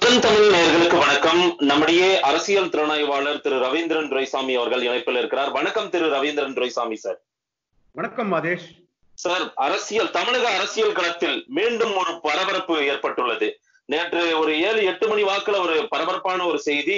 Gen Tamil நேயர்களுக்கு வணக்கம் நம்முடைய அரசியல் திறனாய்வாளர் திரு ரவீந்திரன் துரைசாமி அவர்கள் இணைப்பில் இருக்கிறார் வணக்கம் திரு ரவீந்திரன் துரைசாமி சார் வணக்கம் மாதேஷ் சார் அரசியல் தமிழக அரசியல் களத்தில் மீண்டும் ஒரு பரபரப்பு ஏற்பட்டுள்ளது நேற்று ஒரு ஏழு எட்டு மணி வாக்குல ஒரு பரபரப்பான ஒரு செய்தி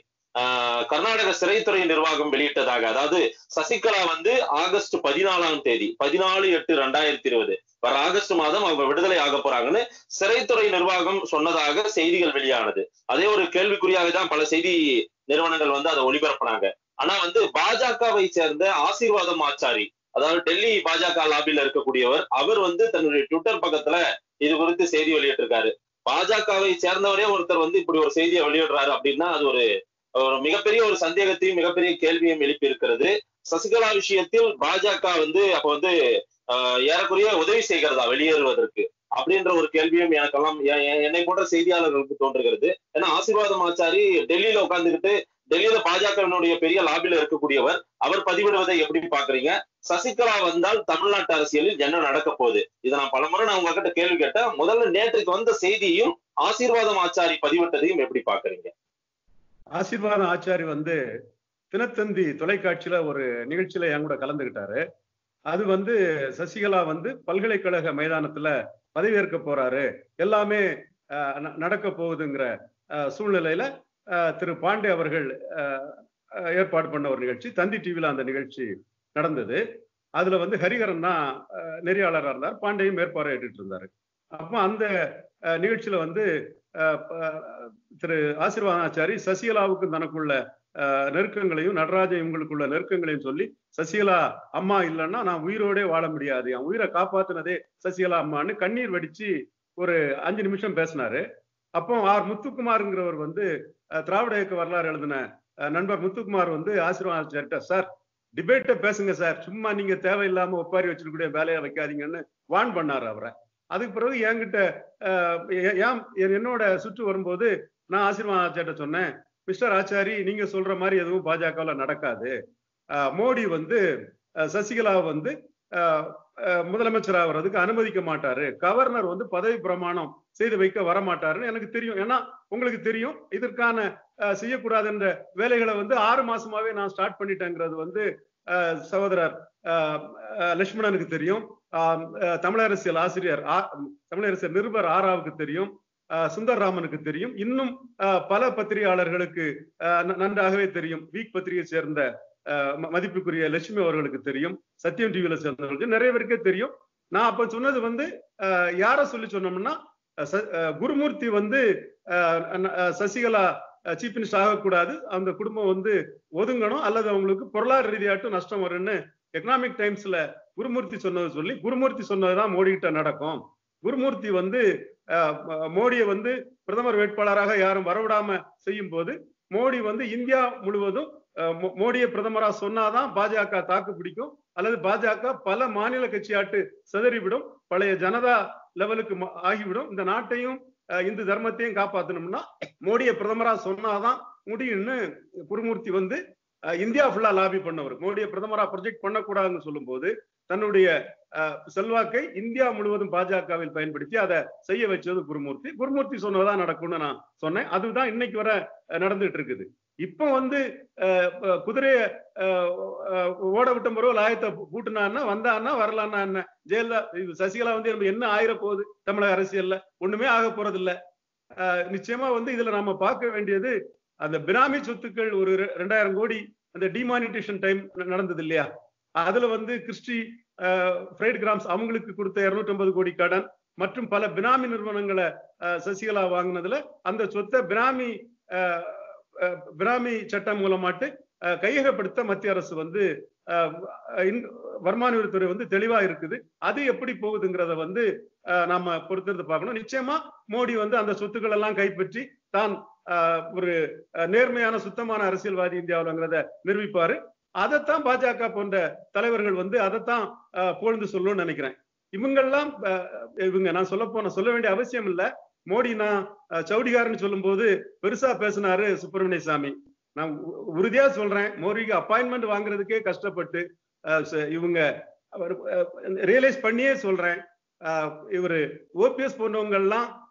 ஆஹ், கர்நாடக சிறைத்துறை நிர்வாகம் வெளியிட்டதாக அதாவது சசிகலா வந்து ஆகஸ்ட் பதினாலாம் தேதி பதினாலு எட்டு ரெண்டாயிரத்தி இருபது வர ஆகஸ்ட் மாதம் அவங்க விடுதலை ஆக போறாங்கன்னு சிறைத்துறை நிர்வாகம் சொன்னதாக செய்திகள் வெளியானது அதே ஒரு கேள்விக்குறியாக தான் பல செய்தி நிறுவனங்கள் வந்து அதை ஒளிபரப்புனாங்க ஆனா வந்து பாஜகவை சேர்ந்த ஆசீர்வாதம் ஆச்சாரி அதாவது டெல்லி பாஜக லாபில இருக்கக்கூடியவர் அவர் வந்து தன்னுடைய ட்விட்டர் பக்கத்துல இது குறித்து செய்தி வெளியிட்டிருக்காரு பாஜகவை சேர்ந்தவரே ஒருத்தர் வந்து இப்படி ஒரு செய்தியை வெளியிடுறாரு அப்படின்னா அது ஒரு ஒரு மிகப்பெரிய ஒரு சந்தேகத்தையும் மிகப்பெரிய கேள்வியும் எழுப்பி இருக்கிறது சசிகலா விஷயத்தில் பாஜக வந்து அப்ப வந்து ஆஹ், ஏறக்குறைய உதவி செய்கிறதா வெளியேறுவதற்கு அப்படின்ற ஒரு கேள்வியும் எனக்கெல்லாம் எ- எ- என்னை போன்ற செய்தியாளர்களுக்கு தோன்றுகிறது ஏன்னா ஆசீர்வாதம் ஆச்சாரி டெல்லியில உட்கார்ந்துகிட்டு டெல்லியில பாஜகவினுடைய பெரிய லாபில இருக்கக்கூடியவர் அவர் பதிவிடுவதை எப்படி பாக்குறீங்க சசிகலா வந்தால் தமிழ்நாட்டு அரசியலில் என்ன நடக்க போகுது இதை நான் பலமுறை நான் உங்ககிட்ட கேள்வி கேட்டேன் முதல்ல நேற்றுக்கு வந்த செய்தியும் ஆசீர்வாதம் ஆச்சாரி பதிவிட்டதையும் எப்படி பாக்குறீங்க ஆசீர்வாதம் ஆச்சாரி வந்து தினத்தந்தி தொலைக்காட்சியில ஒரு நிகழ்ச்சியில என் கூட கலந்துகிட்டாரு அது வந்து சசிகலா வந்து பல்கலைக்கழக மைதானத்துல பதவியேற்க போறாரு எல்லாமே அஹ், ந- நடக்க போகுதுங்கிற அஹ், சூழ்நிலையில அஹ், திரு பாண்டே அவர்கள் அஹ், அஹ், ஏற்பாடு பண்ண ஒரு நிகழ்ச்சி தந்தி டிவில அந்த நிகழ்ச்சி நடந்தது அதுல வந்து ஹரிகரன் தான் அஹ், நெறியாளரா இருந்தார் பாண்டேயும் மேற்பார்வையிட்டு இருந்தாரு அப்போ அந்த அஹ், நிகழ்ச்சியில வந்து அஹ், ப- திரு ஆசீர்வாதாச்சாரி சசிகலாவுக்கும் தனக்குள்ள அஹ், நெருக்கங்களையும் நடராஜன் இவங்களுக்குள்ள நெருக்கங்களையும் சொல்லி சசிகலா அம்மா இல்லைன்னா நான் உயிரோடே வாழ முடியாது என் உயிரை காப்பாத்துனதே சசிகலா அம்மான்னு கண்ணீர் வடிச்சு ஒரு அஞ்சு நிமிஷம் பேசினாரு அப்போ ஆர் முத்துக்குமாருங்கிறவர் வந்து அஹ், திராவிட இயக்க வரலாறு எழுதின அஹ், நண்பர் முத்துக்குமார் வந்து ஆசீர்வாதாச்சாரிட்ட சார் டிபேட்டை பேசுங்க சார் சும்மா நீங்க தேவையில்லாம ஒப்பாரி வச்சிருக்கக்கூடிய வேலையை வைக்காதீங்கன்னு வான் பண்ணாரு அவரை அதுக்கு பிறகு என்கிட்ட அஹ், ஏ- ஏன் என்னோட சுற்று வரும்போது நான் ஆசீர்வாத் ஆச்சாரிட்ட சொன்னேன் மிஸ்டர் ஆச்சாரி நீங்க சொல்ற மாதிரி எதுவும் பாஜகவில் நடக்காது அஹ், மோடி வந்து அஹ், சசிகலா வந்து அஹ், அஹ், முதலமைச்சர் ஆகிறதுக்கு அனுமதிக்க மாட்டாரு கவர்னர் வந்து பதவி பிரமாணம் செய்து வைக்க வர மாட்டாருன்னு எனக்கு தெரியும் ஏன்னா உங்களுக்கு தெரியும் இதற்கான அஹ், செய்யக்கூடாதுன்ற வேலைகளை வந்து ஆறு மாசமாவே நான் ஸ்டார்ட் பண்ணிட்டேங்கிறது வந்து அஹ், சகோதரர் அஹ், அஹ், லட்சுமணனுக்கு தெரியும் ஆஹ் அஹ் தமிழரசியல் ஆசிரியர் ஆ- தமிழரசியல் நிருபர் ஆராவுக்கு தெரியும் ஆஹ் சுந்தர்ராமனுக்கு தெரியும் இன்னும் ஆஹ் பல பத்திரிகையாளர்களுக்கு ஆஹ் ந- நன்றாகவே தெரியும் வீக் பத்திரிகை சேர்ந்த ஆஹ் ம- மதிப்புக்குரிய லட்சுமி அவர்களுக்கு தெரியும் சத்தியம் டிவியில சேர்ந்தவர்களுக்கு நிறைய பேருக்கே தெரியும் நான் அப்ப சொன்னது வந்து ஆஹ் யார சொல்லி சொன்னோம்னா அஹ் ச- அஹ் குருமூர்த்தி வந்து ஆஹ் ந- அஹ் சசிகலா சீஃப் மினிஸ்டர் ஆகக்கூடாது அந்த குடும்பம் வந்து ஒதுங்கணும் அல்லது அவங்களுக்கு பொருளாதார ரீதியாட்டும் நஷ்டம் வரும்னு எக்கனாமிக் டைம்ஸ்ல குருமூர்த்தி சொன்னது சொல்லி குருமூர்த்தி சொன்னதுதான் மோடி கிட்ட நடக்கும் குருமூர்த்தி வந்து அஹ், ம- மோடியை வந்து பிரதமர் வேட்பாளராக யாரும் வரவிடாம செய்யும் போது மோடி வந்து இந்தியா முழுவதும் அஹ், மோ- மோடியை பிரதமரா சொன்னாதான் பாஜக தாக்கு பிடிக்கும் அல்லது பாஜக பல மாநில கட்சியாட்டு சிதறிவிடும் பழைய ஜனதா லெவலுக்கு ம- ஆகிவிடும் இந்த நாட்டையும் அஹ், இந்து தர்மத்தையும் காப்பாத்தணும்னா மோடியை பிரதமரா சொன்னாதான் முடியும்னு குருமூர்த்தி வந்து அஹ், இந்தியா ஃபுல்லா லாபி பண்ணவர் மோடியை பிரதமரா ப்ரொஜெக்ட் பண்ணக்கூடாதுன்னு சொல்லும்போது தன்னுடைய அஹ், செல்வாக்கை இந்தியா முழுவதும் பாஜகவில் பயன்படுத்தி அதை செய்ய வச்சது குருமூர்த்தி குருமூர்த்தி சொன்னதான் நடக்கும்னு நான் சொன்னேன் அதுதான் இன்னைக்கு வர அஹ், நடந்துட்டு இருக்குது இப்போ வந்து அஹ், அஹ், குதிரைய அஹ், அஹ், ஓட விட்ட பிறகு லாயத்தை கூட்டினான்னா வந்தான்னா வரலான்னா என்ன ஜெயலலிதா இது சசிகலா வந்து நம்ம என்ன ஆயிர போகுது தமிழக அரசியல்ல ஒண்ணுமே ஆக போறது இல்ல அஹ், நிச்சயமா வந்து இதுல நாம பார்க்க வேண்டியது அந்த பினாமி சொத்துக்கள் ஒரு ரெ- ரெண்டாயிரம் கோடி அந்த டிமானிட்டேஷன் டைம் நடந்தது இல்லையா அதுல வந்து கிறிஸ்டி ஃப்ரைட் கிராம்ஸ் அவங்களுக்கு கொடுத்த 250 கோடி கடன் மற்றும் பல பினாமி நிறுவனங்களை அஹ், சசிகலா வாங்கினதுல அந்த சொத்தை பினாமி அஹ், அஹ், பினாமி சட்டம் மூலமாட்டு அஹ், கையகப்படுத்த மத்திய அரசு வந்து அஹ், இன்- வருமான வரித்துறை வந்து தெளிவா இருக்குது அது எப்படி போகுதுங்கிறத வந்து அஹ், நாம பொறுத்திருந்து பார்க்கணும் நிச்சயமா மோடி வந்து அந்த சொத்துக்கள் எல்லாம் கைப்பற்றி தான் அஹ், ஒரு அஹ், நேர்மையான சுத்தமான அரசியல்வாதி இந்தியாவிலங்கிறத நிரூபிப்பாரு அதைத்தான் பாஜக போன்ற தலைவர்கள் வந்து அதைத்தான் அஹ், புகழ்ந்து சொல்லணும்னு நினைக்கிறேன் இவங்கெல்லாம் அஹ், இவங்க நான் சொல்ல போன சொல்ல வேண்டிய அவசியம் இல்ல மோடி நான் அஹ், சவுடிகாரன்னு சொல்லும்போது பெருசா பேசினாரு சுப்பிரமணிய சாமி நான் உ- உறுதியா சொல்றேன் மோடிக்கு அப்பாயின்மெண்ட் வாங்குறதுக்கே கஷ்டப்பட்டு அஹ், ச- இவங்க ரியலைஸ் பண்ணியே சொல்றேன் அஹ், இவரு ஓபிஎஸ் போன்றவங்க எல்லாம்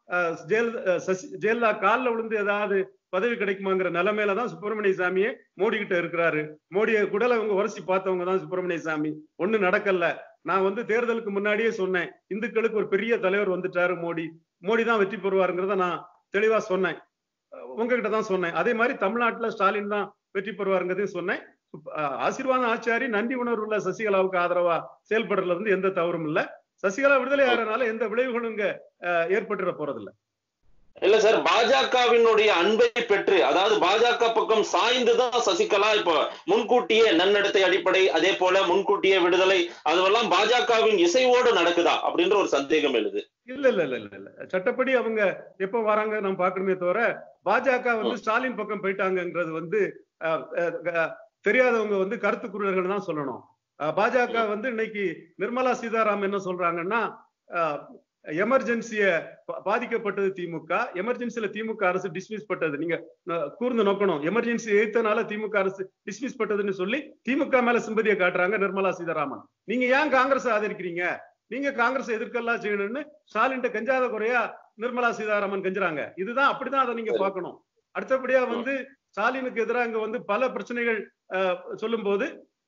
அஹ், ஜெயல அஹ், சசி ஜெயலலிதா காலில் விழுந்து ஏதாவது பதவி கிடைக்குமாங்கிற நிலைமையில தான் சுப்பிரமணிய சாமியே மோடி கிட்ட இருக்கிறாரு மோடியை குடலை அவங்க உரசி பார்த்தவங்க தான் சுப்பிரமணிய சாமி ஒண்ணு நடக்கல நான் வந்து தேர்தலுக்கு முன்னாடியே சொன்னேன் இந்துக்களுக்கு ஒரு பெரிய தலைவர் வந்துட்டாரு மோடி மோடி தான் வெற்றி பெறுவாருங்கிறத நான் தெளிவா சொன்னேன் அஹ் உங்ககிட்ட தான் சொன்னேன் அதே மாதிரி தமிழ்நாட்டுல ஸ்டாலின் தான் வெற்றி பெறுவாருங்கிறதையும் சொன்னேன் சுப்- அஹ் ஆசீர்வாதம் ஆச்சாரி நன்றி உணர்வு உள்ள சசிகலாவுக்கு ஆதரவா செயல்படுறதுல வந்து எந்த தவறும் இல்ல சசிகலா விடுதலை ஆகிறனால எந்த விளைவுகளும் இங்க அஹ், ஏற்பட்டுற போறதில்ல இல்ல சார் பாஜகவினுடைய அன்பை பெற்று அதாவது பாஜக பக்கம் சாய்ந்துதான் சசிகலா இப்போ முன்கூட்டியே நன்னடத்தை அடிப்படை அதே போல முன்கூட்டியே விடுதலை அதுவெல்லாம் பாஜகவின் இசைவோடு நடக்குதா அப்படின்ற ஒரு சந்தேகம் எழுது இல்ல இல்ல இல்ல இல்ல இல்ல சட்டப்படி அவங்க எப்ப வராங்க நம்ம பார்க்கணுமே தவிர பாஜக வந்து ஸ்டாலின் பக்கம் போயிட்டாங்கன்றது வந்து அஹ், அஹ், அஹ், தெரியாதவங்க வந்து கருத்து குரல்கள் தான் சொல்லணும் அஹ், பாஜக வந்து இன்னைக்கு நிர்மலா சீதாராமன் என்ன சொல்றாங்கன்னா எமர்ஜென்சிய பாதிக்கப்பட்டது திமுக எமர்ஜென்சில திமுக அரசு டிஸ்மிஸ் பட்டது நீங்க அஹ், கூர்ந்து நோக்கணும் எமர்ஜென்சி எதிர்த்தனால திமுக அரசு டிஸ்மிஸ் பட்டதுன்னு சொல்லி திமுக மேல சிம்பதியை காட்டுறாங்க நிர்மலா சீதாராமன் நீங்க ஏன் காங்கிரஸ் ஆதரிக்கிறீங்க நீங்க காங்கிரஸ் எதிர்க்கலாம் செய்யணும்னு ஸ்டாலின் கெஞ்சாத குறையா நிர்மலா சீதாராமன் கெஞ்சுறாங்க இதுதான் அப்படிதான் அதை நீங்க பார்க்கணும் அடுத்தபடியா வந்து ஸ்டாலினுக்கு எதிராக இங்க வந்து பல பிரச்சனைகள் சொல்லும் போது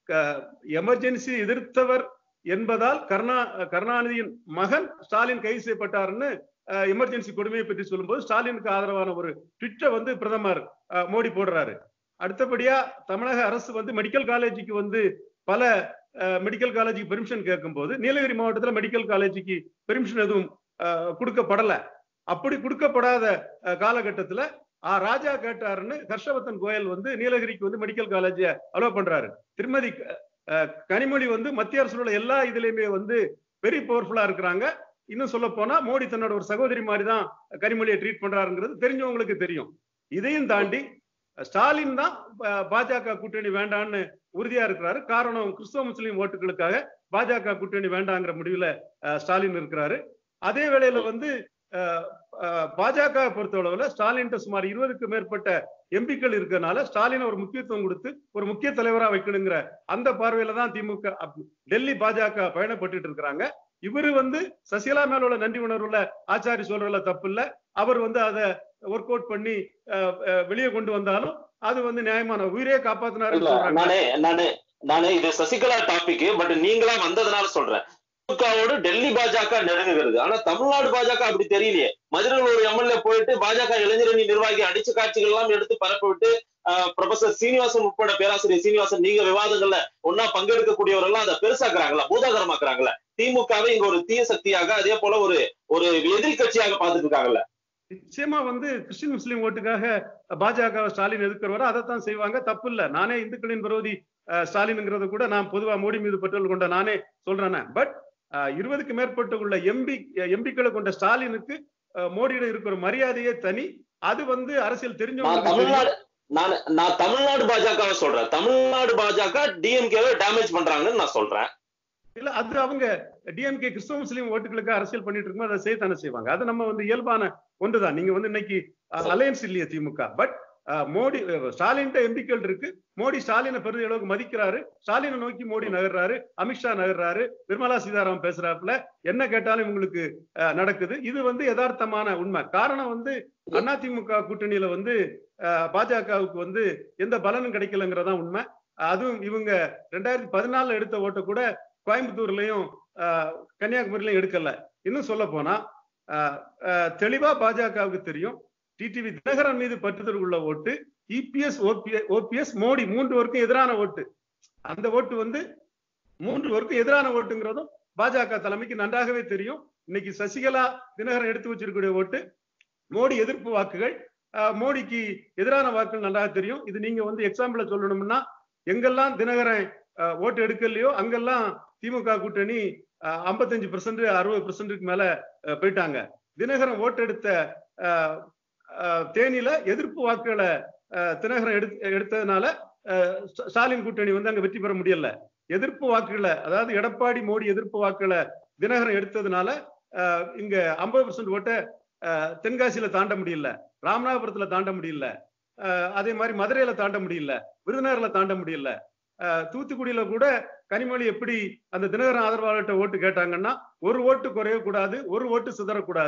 எமர்ஜென்சி எதிர்த்தவர் என்பதால் கருணா கருணாநிதியின் மகன் ஸ்டாலின் கைது செய்யப்பட்டாருன்னு எமர்ஜென்சி கொடுமையை பற்றி சொல்லும்போது ஸ்டாலினுக்கு ஆதரவான ஒரு ட்விட்டை வந்து பிரதமர் அஹ், மோடி போடுறாரு அடுத்தபடியா தமிழக அரசு வந்து மெடிக்கல் காலேஜுக்கு வந்து பல மெடிக்கல் காலேஜுக்கு பெர்மிஷன் கேட்கும்போது நீலகிரி மாவட்டத்துல மெடிக்கல் காலேஜுக்கு பெர்மிஷன் எதுவும் அஹ், கொடுக்கப்படல அப்படி கொடுக்கப்படாத அஹ், காலகட்டத்துல ஆ ராஜா கேட்டாருன்னு ஹர்ஷவர்தன் கோயல் வந்து நீலகிரிக்கு வந்து மெடிக்கல் காலேஜ அலோவ் பண்றாரு திருமதி அஹ், கனிமொழி வந்து மத்திய அரசோட எல்லா இதுலயுமே வந்து வெரி பவர்ஃபுல்லா இருக்கிறாங்க இன்னும் சொல்ல போனா மோடி தன்னோட ஒரு சகோதரி மாதிரி தான் கனிமொழியை ட்ரீட் பண்றாருங்கிறது தெரிஞ்சவங்களுக்கு தெரியும் இதையும் தாண்டி ஸ்டாலின் தான் பா- பாஜக கூட்டணி வேண்டான்னு உறுதியா இருக்கிறாரு காரணம் கிறிஸ்தவ முஸ்லீம் ஓட்டுகளுக்காக பாஜக கூட்டணி வேண்டாங்கிற முடிவுல அஹ், ஸ்டாலின் இருக்கிறாரு அதே வேளையில வந்து அஹ், அஹ், பாஜக பொறுத்தளவுல ஸ்டாலின் சுமார் இருபதுக்கு மேற்பட்ட எம்பிக்கள் இருக்கனால ஸ்டாலினை ஒரு முக்கியத்துவம் கொடுத்து ஒரு முக்கிய தலைவரா வைக்கணுங்கிற அந்த பார்வையில தான் திமுக அப்- டெல்லி பாஜக பயணப்பட்டுட்டு இருக்கிறாங்க இவரு வந்து சசிகலா மேல உள்ள நன்றி உணர்வுல ஆச்சாரி சொல்றதுல தப்பு இல்ல அவர் வந்து அதை ஒர்க் அவுட் பண்ணி அஹ், அஹ், வெளியே கொண்டு வந்தாலும் அது வந்து நியாயமான உயிரே காப்பாத்தினாருன்னு இல்ல சொல்றாங்க நானே நானே நானே இது சசிகலா டாபிக் பட் நீங்களா வந்ததுனால சொல்றேன் திமுகவோடு டெல்லி பாஜக நெருங்குகிறது ஆனா தமிழ்நாடு பாஜக அப்படி தெரியலையே மதுரையில் ஒரு எம்எல்ஏ போயிட்டு பாஜக இளைஞரணி நிர்வாகி அடிச்சு காட்சிகள் எல்லாம் எடுத்து பரப்ப விட்டு ப்ரொஃபசர் சீனிவாசன் உட்பட பேராசிரியர் சீனிவாசன் நீங்க விவாதங்கள்ல ஒன்னா பங்கெடுக்கக்கூடியவர் எல்லாம் அதை பெருசாக்குறாங்களா பூதாகரமாக்குறாங்கல்ல திமுகவை இங்க ஒரு தீய சக்தியாக அதே போல ஒரு ஒரு எதிரி கட்சியாக பார்த்துட்டு இருக்காங்கல்ல நிச்சயமா வந்து கிறிஸ்டின் முஸ்லீம் ஓட்டுக்காக பாஜக ஸ்டாலின் எதிர்க்கிறவரோ அதைத்தான் செய்வாங்க தப்பு இல்ல நானே இந்துக்களின் விரோதி அஹ், ஸ்டாலின்ங்கிறத கூட நான் பொதுவா மோடி மீது பற்றல் கொண்ட நானே சொல்றேன் பட் இருபதுக்கு மேற்பட்ட உள்ள எம்பி எம்பிக்களை கொண்ட ஸ்டாலினுக்கு அஹ், மோடியிடம் இருக்கிற மரியாதையே தனி அது வந்து அரசியல் நான் தெரிஞ்சவங்களுக்கு தெரியும். தமிழ்நாடு நான் நான் தமிழ்நாடு பாஜகவை சொல்றேன் தமிழ்நாடு பாஜக டிஎம்கேவை டேமேஜ் பண்றாங்கன்னு நான் சொல்றேன் இல்ல அது அவங்க டிஎம்கே கிறிஸ்தவ முஸ்லீம் ஓட்டுகளுக்கு அரசியல் பண்ணிட்டு இருக்கும்போது அதை செய்யத்தானே செய்வாங்க அது நம்ம வந்து இயல்பான ஒன்றுதான் நீங்க வந்து இன்னைக்கு அலையன்ஸ் இல்லையா திமுக பட் மோடி அஹ், ஸ்டாலின்ட்ட எம்பிக்கள் இருக்கு மோடி ஸ்டாலினை பெரிய அளவுக்கு மதிக்கிறாரு ஸ்டாலினை நோக்கி மோடி நகர்றாரு அமித்ஷா நகர்றாரு நிர்மலா சீதாராமன் பேசுறாப்புல என்ன கேட்டாலும் உங்களுக்கு அஹ், நடக்குது இது வந்து யதார்த்தமான உண்மை காரணம் வந்து அதிமுக கூட்டணியில வந்து அஹ், பாஜகவுக்கு வந்து எந்த பலனும் கிடைக்கலங்கிறதான் உண்மை அதுவும் இவங்க ரெண்டாயிரத்தி பதினாலுல எடுத்த ஓட்டை கூட கோயம்புத்தூர்லயும் ஆஹ், கன்னியாகுமரியிலயும் எடுக்கல இன்னும் சொல்ல போனா ஆஹ், ஆஹ், தெளிவா பாஜகவுக்கு தெரியும் டிடிவி தினகரன் மீது பற்றுதல் உள்ள ஓட்டு இபிஎஸ் ஓபிஎஸ் மோடி மூன்று பேருக்கும் எதிரான ஓட்டு அந்த ஓட்டு வந்து மூன்று பேருக்கும் எதிரான ஓட்டுங்கிறதும் பாஜக தலைமைக்கு நன்றாகவே தெரியும் இன்னைக்கு சசிகலா தினகரன் எடுத்து வச்சிருக்கக்கூடிய ஓட்டு மோடி எதிர்ப்பு வாக்குகள் ஆஹ், மோடிக்கு எதிரான வாக்குகள் நன்றாக தெரியும் இது நீங்க வந்து எக்ஸாம்பிள சொல்லணும்னா எங்கெல்லாம் தினகரன் ஆஹ், ஓட்டு எடுக்கலையோ அங்கெல்லாம் திமுக கூட்டணி ஐம்பத்தஞ்சு பெர்சன்ட் அறுபது பெர்சன்ட்டுக்கு மேல ஆஹ், போயிட்டாங்க தினகரன் ஓட்டு எடுத்த ஆஹ், ஆஹ், தேனியில எதிர்ப்பு வாக்குகளை ஆஹ், தினகரன் எடுத்து எடுத்ததுனால ஆஹ், ஸ்ட- ஸ்டாலின் கூட்டணி வந்து அங்க வெற்றி பெற முடியல எதிர்ப்பு வாக்குகளை அதாவது எடப்பாடி மோடி எதிர்ப்பு வாக்குகளை தினகரன் எடுத்ததுனால ஆஹ், இங்க ஐம்பது பெர்சன்ட் ஓட்டை ஆஹ், தென்காசியில தாண்ட முடியல ராமநாதபுரத்துல தாண்ட முடியல ஆஹ், அதே மாதிரி மதுரையில தாண்ட முடியல விருதுநகர்ல தாண்ட முடியல ஆஹ், தூத்துக்குடியில கூட கனிமொழி எப்படி அந்த தினகரன் ஆதரவாளர்கிட்ட ஓட்டு கேட்டாங்கன்னா ஒரு ஓட்டு குறையக்கூடாது ஒரு ஓட்டு சிதறக்கூடாது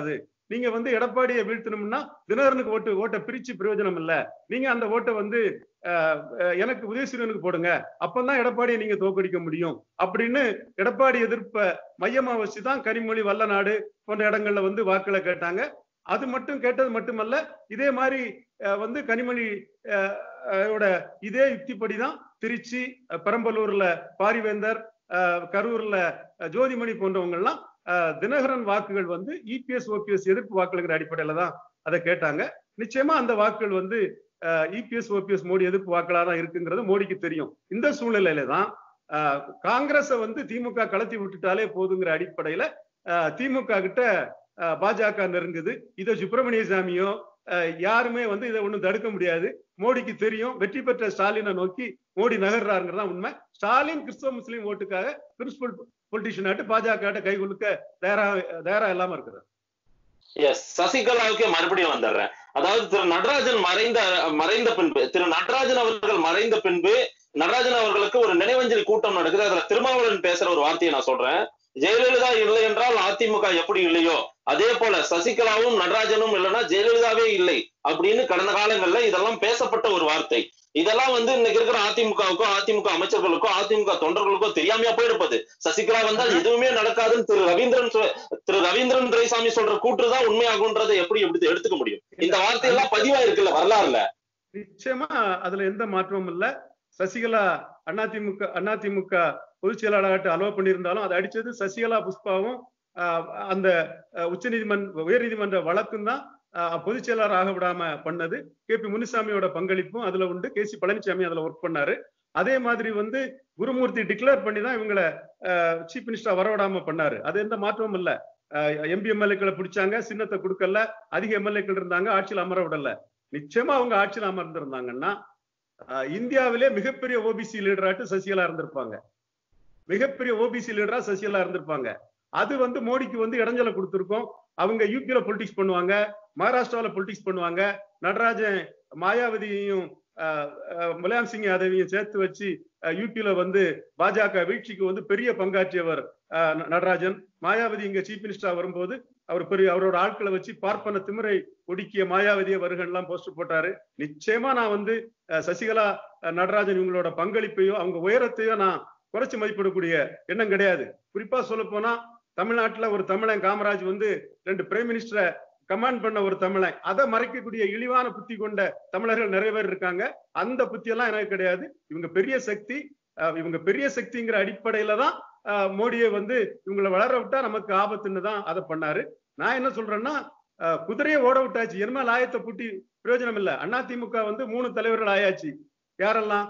நீங்க வந்து எடப்பாடியை வீழ்த்தணும்னா தினகரனுக்கு ஓட்டு ஓட்டை பிரிச்சு பிரயோஜனம் இல்ல நீங்க அந்த ஓட்டை வந்து அஹ், அஹ், எனக்கு உதயசூரியனுக்கு போடுங்க அப்பதான் எடப்பாடியை நீங்க தோக்கடிக்க முடியும் அப்படின்னு எடப்பாடி எதிர்ப்ப மையமா வச்சுதான் கனிமொழி வல்லநாடு போன்ற இடங்கள்ல வந்து வாக்குகளை கேட்டாங்க அது மட்டும் கேட்டது மட்டுமல்ல இதே மாதிரி அஹ், வந்து கனிமொழி அஹ், அஹ், ஓட இதே யுக்திப்படிதான் திருச்சி அஹ், பெரம்பலூர்ல பாரிவேந்தர் அஹ், கரூர்ல அஹ், ஜோதிமணி போன்றவங்க எல்லாம் அஹ், தினகரன் வாக்குகள் வந்து இபிஎஸ் ஓபிஎஸ் எதிர்ப்பு வாக்குகள் அடிப்படையில தான் அதை கேட்டாங்க நிச்சயமா அந்த வாக்குகள் வந்து இபிஎஸ் ஓபிஎஸ் மோடி எதிர்ப்பு வாக்களா தான் இருக்குங்கிறது மோடிக்கு தெரியும் இந்த சூழ்நிலையில தான் அஹ், காங்கிரஸை வந்து திமுக கலத்தி விட்டுட்டாலே போதுங்கிற அடிப்படையில அஹ், திமுக கிட்ட அஹ், பாஜக நெருங்குது இதை சுப்பிரமணிய சாமியோ அஹ், யாருமே வந்து இதை ஒண்ணும் தடுக்க முடியாது மோடிக்கு தெரியும் வெற்றி பெற்ற ஸ்டாலினை நோக்கி மோடி நகர்றாருங்கிறது தான் உண்மை ஸ்டாலின் கிறிஸ்தவ முஸ்லீம் ஓட்டுக்காக பிரின்சிபல் பொலிட்டிஷியன் ஆட்டு பாஜக கை குலுக்க தயாரா தயாரா இல்லாம இருக்கிறார் எஸ் சசிகலாவுக்கே மறுபடியும் வந்துடுறேன் அதாவது திரு நடராஜன் மறைந்த மறைந்த பின்பு திரு நடராஜன் அவர்கள் மறைந்த பின்பு நடராஜன் அவர்களுக்கு ஒரு நினைவஞ்சலி கூட்டம் நடக்குது அதுல திருமாவளவன் பேசுற ஒரு வார்த்தையை நான் சொல்றேன் ஜெயலலிதா இல்லை என்றால் அதிமுக எப்படி இல்லையோ அதே போல சசிகலாவும் நடராஜனும் இல்லைன்னா ஜெயலலிதாவே இல்லை அப்படின்னு கடந்த காலங்கள்ல இதெல்லாம் பேசப்பட்ட ஒரு வார்த்தை இதெல்லாம் வந்து இன்னைக்கு இருக்கிற அதிமுகவுக்கோ அதிமுக அமைச்சர்களுக்கோ அதிமுக தொண்டர்களுக்கோ தெரியாமையா போயிருப்பது சசிகலா வந்தால் எதுவுமே நடக்காதுன்னு திரு ரவீந்திரன் சொ- திரு ரவீந்திரன் துரைசாமி சொல்ற கூற்று தான் உண்மையாகுன்றதை எப்படி எப்படி எடுத்துக்க முடியும் இந்த வார்த்தையெல்லாம் பதிவா இருக்குல்ல வரலாறுல நிச்சயமா அதுல எந்த மாற்றமும் இல்ல சசிகலா அதிமுக அதிமுக பொதுச் செயலாளர்கிட்ட அலோவ் பண்ணியிருந்தாலும் அதை அடிச்சது சசிகலா புஷ்பாவும் ஆஹ், அந்த உச்ச நீதிமன்ற உயர் நீதிமன்ற வழக்கும் தான் பொதுச் செயலாளர் ஆக விடாம பண்ணது கே பி முனுசாமியோட பங்களிப்பும் அதுல உண்டு கே சி பழனிசாமி அதுல ஒர்க் பண்ணாரு அதே மாதிரி வந்து குருமூர்த்தி டிக்ளேர் பண்ணி தான் இவங்களை சீஃப் மினிஸ்டர் வரவிடாம பண்ணாரு அது எந்த மாற்றமும் இல்ல எம்பி எம்எல்ஏக்களை பிடிச்சாங்க சின்னத்தை கொடுக்கல அதிக எம்எல்ஏக்கள் இருந்தாங்க ஆட்சியில் அமர விடல நிச்சயமா அவங்க ஆட்சியில் அமர்ந்திருந்தாங்கன்னா ஆஹ் இந்தியாவிலே மிகப்பெரிய ஓபிசி லீடராட்டு சசிகலா இருந்திருப்பாங்க மிகப்பெரிய ஓபிசி லீடரா சசிகலா இருந்திருப்பாங்க அது வந்து மோடிக்கு வந்து இடைஞ்சலை கொடுத்திருக்கோம் அவங்க யூபியில பொலிட்டிக்ஸ் பண்ணுவாங்க மகாராஷ்டிராவில பொலிட்டிக்ஸ் பண்ணுவாங்க நடராஜன் மாயாவதியையும் ஆஹ், ஆஹ், முலாயம் சிங் யாதவையும் சேர்த்து வச்சு ஆஹ், யூபியில வந்து பாஜக வீழ்ச்சிக்கு வந்து பெரிய பங்காற்றியவர் ஆஹ், ந- நடராஜன் மாயாவதி இங்க சீஃப் மினிஸ்டரா வரும்போது அவர் பெரிய அவரோட ஆட்களை வச்சு பார்ப்பன திமிரை ஒடுக்கிய மாயாவதிய வருகன்லாம் போஸ்டர் போட்டாரு நிச்சயமா நான் வந்து அஹ், சசிகலா அஹ், நடராஜன் இவங்களோட பங்களிப்பையோ அவங்க உயரத்தையோ நான் குறைச்சு மதிப்பிடக்கூடிய எண்ணம் கிடையாது குறிப்பா சொல்ல போனா தமிழ்நாட்டுல ஒரு தமிழன் காமராஜ் வந்து ரெண்டு பிரைம் மினிஸ்டரை கமாண்ட் பண்ண ஒரு தமிழன் அதை மறைக்கக்கூடிய இழிவான புத்தி கொண்ட தமிழர்கள் நிறைய பேர் இருக்காங்க அந்த புத்தி எல்லாம் எனக்கு கிடையாது இவங்க பெரிய சக்தி அஹ், இவங்க பெரிய சக்திங்கிற அடிப்படையில தான் அஹ், மோடியை வந்து இவங்களை வளர விட்டா நமக்கு ஆபத்துன்னு தான் அதை பண்ணாரு நான் என்ன சொல்றேன்னா அஹ், குதிரையை ஓட விட்டாச்சு எருமை ஆயத்தை பூட்டி பிரயோஜனம் இல்ல அதிமுக வந்து மூணு தலைவர்கள் ஆயாச்சு யாரெல்லாம்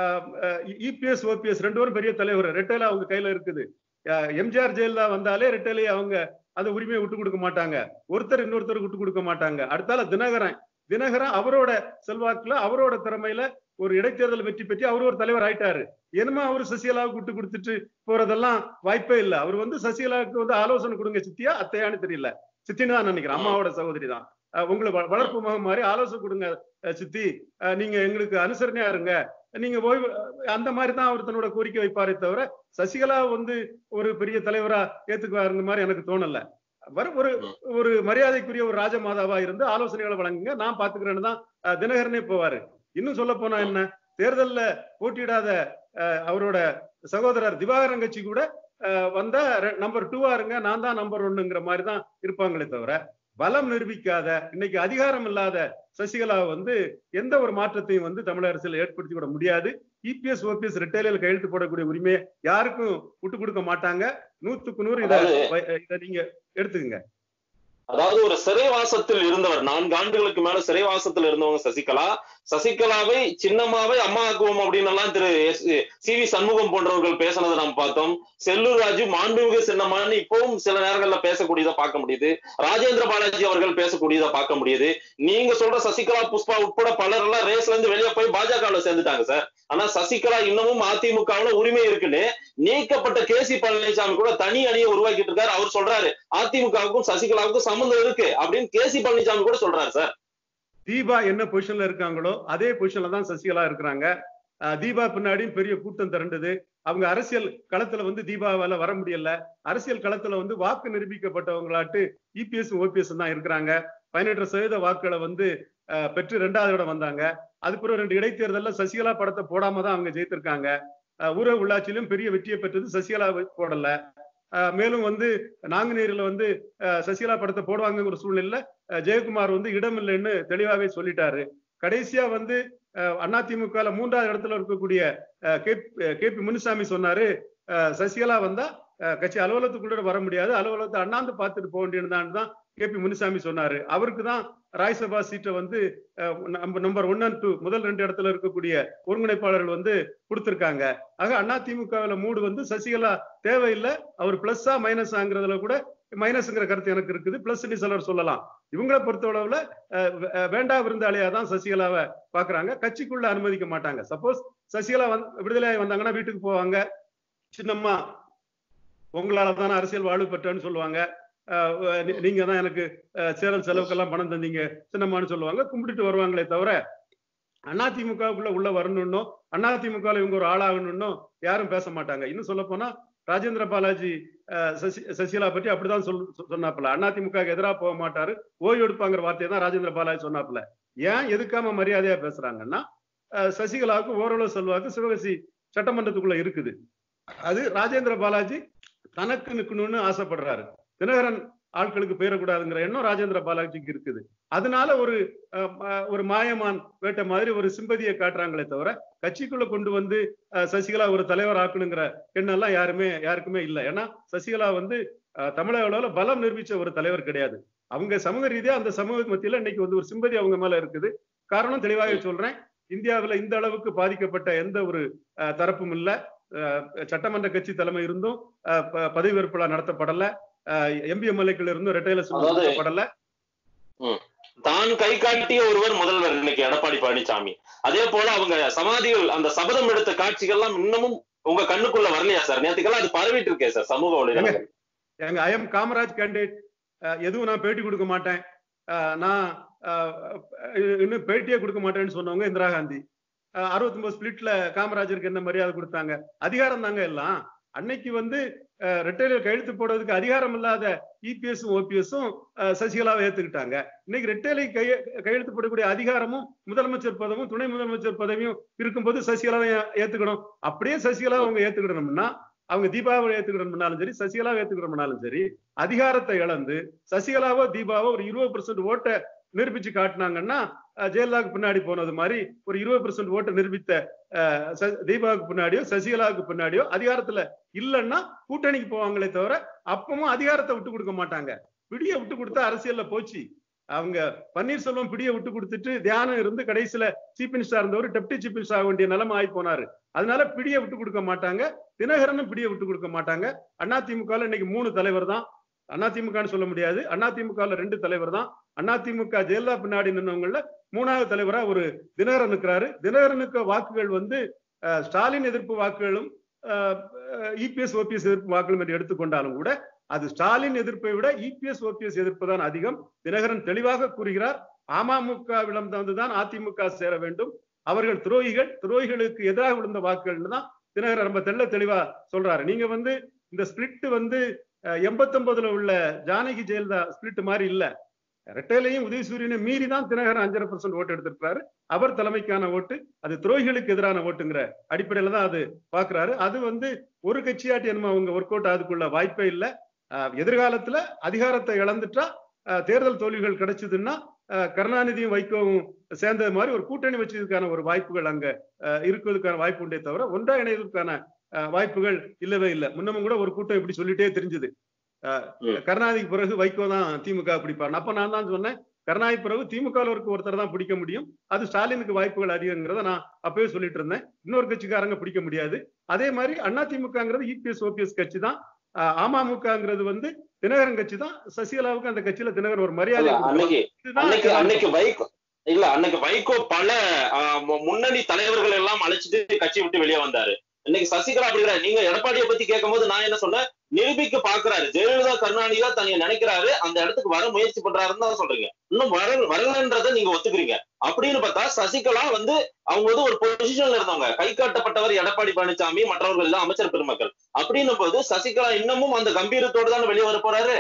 இபிஎஸ் ஓபிஎஸ் ரெண்டு பேரும் பெரிய தலைவர் ரெட்டையில அவங்க கையில இருக்குது அஹ், எம்ஜிஆர் ஜெயலலிதா வந்தாலே ரெட்டையிலேயே அவங்க அந்த உரிமையை விட்டு கொடுக்க மாட்டாங்க ஒருத்தர் இன்னொருத்தருக்கு விட்டு கொடுக்க மாட்டாங்க அடுத்தால தினகரன் தினகரன் அவரோட செல்வாக்குல அவரோட திறமையில ஒரு இடைத்தேர்தல் வெற்றி பெற்று அவர் ஒரு தலைவர் ஆயிட்டாரு என்னமோ அவர் சசிகலாவுக்கு விட்டு கொடுத்துட்டு போறதெல்லாம் வாய்ப்பே இல்லை அவர் வந்து சசிகலாவுக்கு வந்து ஆலோசனை கொடுங்க சித்தியா அத்தையான்னு தெரியல சித்தின்னு தான் நினைக்கிறேன் அம்மாவோட சகோதரி தான் அஹ் உங்களுக்கு வ- வளர்ப்பு மகன் மாதிரி ஆலோசனை கொடுங்க அஹ் சித்தி அஹ் நீங்க எங்களுக்கு அனுசரணையா இருங்க நீங்க ஓய்வு அந்த மாதிரி தான் அவர் தன்னோட கோரிக்கை வைப்பாரே தவிர சசிகலா வந்து ஒரு பெரிய தலைவரா ஏத்துக்குவாருங்க மாதிரி எனக்கு தோணல வர ஒரு ஒரு மரியாதைக்குரிய ஒரு ராஜமாதாவா இருந்து ஆலோசனைகளை வழங்குங்க நான் பாத்துக்கிறேன்னு தான் அஹ், தினகரனே போவாரு இன்னும் சொல்ல போனா என்ன தேர்தல்ல போட்டியிடாத அஹ், அவரோட சகோதரர் திவாகரன் கட்சி கூட அஹ், வந்தா நம்பர் டூவா இருங்க நான் தான் நம்பர் ஒன்னுங்கிற மாதிரி தான் இருப்பாங்களே தவிர பலம் நிரூபிக்காத இன்னைக்கு அதிகாரம் இல்லாத சசிகலா வந்து எந்த ஒரு மாற்றத்தையும் வந்து தமிழக அரசியல் ஏற்படுத்தி விட முடியாது இபிஎஸ் ஓபிஎஸ் ரிட்டைலில் கையெழுத்து போடக்கூடிய உரிமையை யாருக்கும் விட்டு கொடுக்க மாட்டாங்க நூத்துக்கு நூறு இதை இதை நீங்க எடுத்துக்கங்க அதாவது ஒரு சிறைவாசத்தில் இருந்தவர் நான்கு ஆண்டுகளுக்கு மேல சிறைவாசத்தில் இருந்தவங்க சசிகலா சசிகலாவை சின்னம்மாவை அம்மாக்குவோம் அப்படின்னு எல்லாம் திரு சி வி சண்முகம் போன்றவர்கள் பேசினதை நாம் பார்த்தோம் செல்லூர் ராஜு மாண்புமிகு சின்னம்மான்னு இப்பவும் சில நேரங்கள்ல பேசக்கூடியதை பார்க்க முடியுது ராஜேந்திர பாலாஜி அவர்கள் பேசக்கூடியதை பார்க்க முடியுது நீங்க சொல்ற சசிகலா புஷ்பா உட்பட பலர் எல்லாம் ரேஸ்ல இருந்து வெளியே போய் பாஜகவுல சேர்ந்துட்டாங்க சார் ஆனா சசிகலா இன்னமும் அதிமுகவுல உரிமை இருக்குன்னு நீக்கப்பட்ட கே சி பழனிசாமி கூட தனி அணியை உருவாக்கிட்டு இருக்காரு அவர் சொல்றாரு அதிமுகவுக்கும் சசிகலாவுக்கும் சம்பந்தம் இருக்கு அப்படின்னு கே சி பழனிசாமி கூட சொல்றாரு சார் தீபா என்ன பொசிஷன்ல இருக்காங்களோ அதே பொசிஷன்ல தான் சசிகலா இருக்கிறாங்க அஹ், தீபா பின்னாடியும் பெரிய கூட்டம் திரண்டது அவங்க அரசியல் களத்துல வந்து தீபாவால வர முடியல அரசியல் களத்துல வந்து வாக்கு நிரூபிக்கப்பட்டவங்களாட்டு இபிஎஸ் ஓபிஎஸ் தான் இருக்கிறாங்க பதினெட்டு சதவீத வாக்குகளை வந்து அஹ், பெற்று ரெண்டாவது இடம் வந்தாங்க அதுக்கப்புறம் ரெண்டு இடைத்தேர்தல்ல சசிகலா படத்தை போடாம தான் அவங்க ஜெயித்திருக்காங்க அஹ், ஊரக உள்ளாட்சியிலும் பெரிய வெற்றியை பெற்றது சசிகலா போடல அஹ், மேலும் வந்து நாங்குநேரில் வந்து அஹ், சசிகலா படத்தை போடுவாங்கங்கிற சூழ்நிலையில அஹ், ஜெயக்குமார் வந்து இடம் இல்லைன்னு தெளிவாவே சொல்லிட்டாரு கடைசியா வந்து அஹ், அதிமுகல மூன்றாவது இடத்துல இருக்கக்கூடிய அஹ், கே கே பி முனுசாமி சொன்னாரு அஹ், சசிகலா வந்தா அஹ், கட்சி அலுவலகத்துக்குள்ள வர முடியாது அலுவலகத்தை அண்ணாந்து பார்த்துட்டு போக வேண்டியதுதான் தான் கே பி முனுசாமி சொன்னாரு அவருக்கு தான் ராஜ்சபா சீட்டை வந்து அஹ், நம்ம நம்பர் ஒன் அண்ட் டூ முதல் ரெண்டு இடத்துல இருக்கக்கூடிய ஒருங்கிணைப்பாளர்கள் வந்து கொடுத்திருக்காங்க ஆக அதிமுகவில் மூடு வந்து சசிகலா தேவையில்லை அவர் பிளஸ்ஸா மைனஸாங்கிறதுல கூட மைனஸ்ங்கிற கருத்து எனக்கு இருக்குது பிளஸ் சிலர் சொல்லலாம் இவங்களை பொறுத்தளவுல அஹ், வே- வேண்டா விருந்தாளியா தான் சசிகலாவை பாக்குறாங்க கட்சிக்குள்ள அனுமதிக்க மாட்டாங்க சப்போஸ் சசிகலா வந்து விடுதலையாகி வந்தாங்கன்னா வீட்டுக்கு போவாங்க சின்னம்மா உங்களால தானே அரசியல் வாழ்வு பெற்றேன்னு சொல்லுவாங்க அஹ், நீ- நீங்க தான் எனக்கு அஹ், சேரல் செலவுக்கெல்லாம் பணம் தந்தீங்க சின்னம்மான்னு சொல்லுவாங்க கும்பிட்டுட்டு வருவாங்களே தவிர அதிமுகவுக்குள்ள உள்ள வரணும்னோ அதிமுகவில் இவங்க ஒரு ஆளாகணும்னோ யாரும் பேச மாட்டாங்க இன்னும் சொல்ல போனா ராஜேந்திர பாலாஜி அஹ், சசி சசிகலா பற்றி அப்படிதான் சொல் சொ- சொன்னாப்புல அதிமுக எதிராக போக மாட்டாரு ஓய்வு எடுப்பாங்கிற வார்த்தையை தான் ராஜேந்திர பாலாஜி சொன்னாப்புல ஏன் எதுக்காம மரியாதையா பேசுறாங்கன்னா அஹ், சசிகலாவுக்கு ஓரளவு செல்வாக்கு சிவகாசி சட்டமன்றத்துக்குள்ள இருக்குது அது ராஜேந்திர பாலாஜி தனக்கு நிக்கணும்னு ஆசைப்படுறாரு தினகரன் ஆட்களுக்கு போயிடக்கூடாதுங்கிற எண்ணம் ராஜேந்திர பாலாஜிக்கு இருக்குது அதனால ஒரு அஹ், ம- ஒரு மாயமான் வேட்டை மாதிரி ஒரு சிம்பதியை காட்டுறாங்களே தவிர கட்சிக்குள்ள கொண்டு வந்து அஹ், சசிகலா ஒரு தலைவர் ஆக்கணுங்கிற எண்ணம் எல்லாம் யாருமே யாருக்குமே இல்லை ஏன்னா சசிகலா வந்து அஹ், தமிழக அளவுல பலம் நிரூபிச்ச ஒரு தலைவர் கிடையாது அவங்க சமூக ரீதியா அந்த சமூக மத்தியில இன்னைக்கு வந்து ஒரு சிம்பதி அவங்க மேல இருக்குது காரணம் தெளிவாக சொல்றேன் இந்தியாவுல இந்த அளவுக்கு பாதிக்கப்பட்ட எந்த ஒரு அஹ், தரப்பும் இல்ல அஹ், சட்டமன்ற கட்சி தலைமை இருந்தும் அஹ், ப- பதவி வெறுப்புலா நடத்தப்படல எம்பி எம்எல்ஏக்கள் இருந்தும் ரெட்டையில அதாவது- நடத்தப்படல தான் கை காட்டிய ஒருவர் முதல்வர் இன்னைக்கு எடப்பாடி பழனிசாமி அதே போல அவங்க சமாதிகள் அந்த சபதம் எடுத்த காட்சிகள்லாம் இன்னமும் உங்க கண்ணுக்குள்ள வரலையா சார் நேத்துக்கெல்லாம் அது பரவிட்டு இருக்கே சார் சமூக வலைதளங்கள் எங்க ஐஎம் காமராஜ் கேண்டிடேட் எதுவும் நான் பேட்டி கொடுக்க மாட்டேன் அஹ், நான் அஹ், இன்னும் பேட்டியே கொடுக்க மாட்டேன்னு சொன்னவங்க இந்திரா காந்தி அறுபத்தொன்பது ஸ்பிளிட்ல காமராஜருக்கு என்ன மரியாதை கொடுத்தாங்க அதிகாரம் தாங்க எல்லாம் அன்னைக்கு வந்து அஹ், ரெட்டையில கையெழுத்து போடுறதுக்கு அதிகாரம் இல்லாத இபிஎஸும் ஓபிஎஸும் சசிகலாவை ஏத்துக்கிட்டாங்க இன்னைக்கு ரெட்டையிலை கைய கையெழுத்து போடக்கூடிய அதிகாரமும் முதலமைச்சர் பதவியும் துணை முதலமைச்சர் பதவியும் இருக்கும்போது சசிகலாவை ஏ- ஏத்துக்கணும் அப்படியே சசிகலா அவங்க ஏத்துக்கிடணும்னா அவங்க தீபாவை ஏத்துக்கிடணும்னாலும் சரி சசிகலாவை ஏத்துக்கிடணும்னாலும் சரி அதிகாரத்தை இழந்து சசிகலாவோ தீபாவோ ஒரு இருபது பெர்சென்ட் ஓட்டை நிரூபிச்சு காட்டினாங்கன்னா அஹ், ஜெயலலிதாவுக்கு பின்னாடி போனது மாதிரி ஒரு இருபது பெர்சென்ட் ஓட்டை நிரூபித்த அஹ், ச- தீபாவுக்கு பின்னாடியோ சசிகலாவுக்கு பின்னாடியோ அதிகாரத்துல இல்லைன்னா கூட்டணிக்கு போவாங்களே தவிர அப்பவும் அதிகாரத்தை விட்டு கொடுக்க மாட்டாங்க பிடிய விட்டு கொடுத்தா அரசியல்ல போச்சு அவங்க பன்னீர்செல்வம் பிடிய விட்டு கொடுத்துட்டு தியானம் இருந்து கடைசியில சீஃப் மினிஸ்டர் இருந்தவர் டெப்டி சீஃப் மினிஸ்டர் ஆக வேண்டிய நிலைமை ஆகி போனாரு அதனால பிடிய விட்டு கொடுக்க மாட்டாங்க தினகரனும் பிடிய விட்டு கொடுக்க மாட்டாங்க அதிமுகல இன்னைக்கு மூணு தலைவர் தான் அதிமுகன்னு சொல்ல முடியாது அதிமுகல ரெண்டு தலைவர் தான் அதிமுக ஜெயலலிதா பின்னாடி நின்னவங்கள மூணாவது தலைவரா ஒரு தினகரன் இருக்கிறாரு தினகரனுக்கு வாக்குகள் வந்து அஹ், ஸ்டாலின் எதிர்ப்பு வாக்குகளும் இபிஎஸ் ஓபிஎஸ் எதிர்ப்பு வாக்குகளும் என்று எடுத்துக்கொண்டாலும் கூட அது ஸ்டாலின் எதிர்ப்பை விட இபிஎஸ் ஓபிஎஸ் எதிர்ப்பு தான் அதிகம் தினகரன் தெளிவாக கூறுகிறார் அமமுகவிடம் வந்துதான் அதிமுக சேர வேண்டும் அவர்கள் துரோகிகள் துரோகிகளுக்கு எதிராக விழுந்த வாக்குகள்னு தான் தினகரன் ரொம்ப தெள்ள தெளிவா சொல்றாரு நீங்க வந்து இந்த ஸ்பிளிட் வந்து எண்பத்தொன்பதுல உள்ள ஜானகி ஜெயலலிதா ஸ்பிளிட் மாதிரி இல்ல ரெட்டையிலையும் உதயசூரியனை மீறி தான் தினகரன் அஞ்சரை பர்சன்ட் ஓட்டு எடுத்திருக்காரு அவர் தலைமைக்கான ஓட்டு அது துரோகிகளுக்கு எதிரான ஓட்டுங்கிற அடிப்படையில தான் அது பாக்குறாரு அது வந்து ஒரு கட்சியாட்டி என்னமோ அவங்க ஒர்க் அவுட் ஆகுதுக்குள்ள வாய்ப்பே இல்லை அஹ் எதிர்காலத்துல அதிகாரத்தை இழந்துட்டா அஹ் தேர்தல் தோல்விகள் கிடைச்சதுன்னா அஹ் கருணாநிதியும் வைகோவும் சேர்ந்தது மாதிரி ஒரு கூட்டணி வச்சதுக்கான ஒரு வாய்ப்புகள் அங்க அஹ் இருக்கிறதுக்கான வாய்ப்பு உண்டே தவிர ஒன்றா இணையதுக்கான அஹ் வாய்ப்புகள் இல்லவே இல்லை முன்னமும் கூட ஒரு கூட்டம் இப்படி சொல்லிட்டே தெரிஞ்சது ம். கருணாநிதிக்கு பிறகு வைகோ தான் திமுக பிடிப்பார் அப்ப நான் தான் சொன்னேன் கருணாநிதி பிறகு திமுக இருக்க ஒருத்தர் தான் பிடிக்க முடியும் அது ஸ்டாலினுக்கு வாய்ப்புகள் அதிகங்கிறத நான் அப்பவே சொல்லிட்டு இருந்தேன் இன்னொரு கட்சிக்காரங்க பிடிக்க முடியாது அதே மாதிரி அண்ணா திமுகங்கிறது இபிஎஸ் ஓபிஎஸ் கட்சி தான் அஹ் அமமுகங்கிறது வந்து தினகரன் கட்சி தான் சசிகலாவுக்கு அந்த கட்சியில தினகரன் ஒரு மரியாதை இல்ல, கொடுப்பார். அன்னைக்கு இதுதான் அன்னைக்கு யதார்த்தம். அன்னைக்கு வைகோ இல்ல அன்னைக்கு வைகோ பல ஆஹ், மு- முன்னணி தலைவர்கள் எல்லாம் அழைச்சிட்டு கட்சி விட்டு வெளியே வந்தாரு இன்னைக்கு சசிகலா அப்படிங்கிற நீங்க எடப்பாடியை பத்தி கேட்கும்போது நான் என்ன சொன்னேன் நிரூபிக்க பாக்குறாரு ஜெயலலிதா கருணாநிதி தான் தன்னை நினைக்கிறாரு அந்த இடத்துக்கு வர முயற்சி பண்றாருன்னு தான் சொல்றீங்க இன்னும் வர வரலன்றதை நீங்க ஒத்துக்கிறீங்க அப்படின்னு பார்த்தா சசிகலா வந்து அவங்க வந்து ஒரு பொசிஷன்ல இருந்தவங்க கை காட்டப்பட்டவர் எடப்பாடி பழனிசாமி மற்றவர்கள் எல்லாம் அமைச்சர் பெருமக்கள் அப்படின்னும் போது சசிகலா இன்னமும் அந்த கம்பீரத்தோடு தான் வெளியே வர போறாரு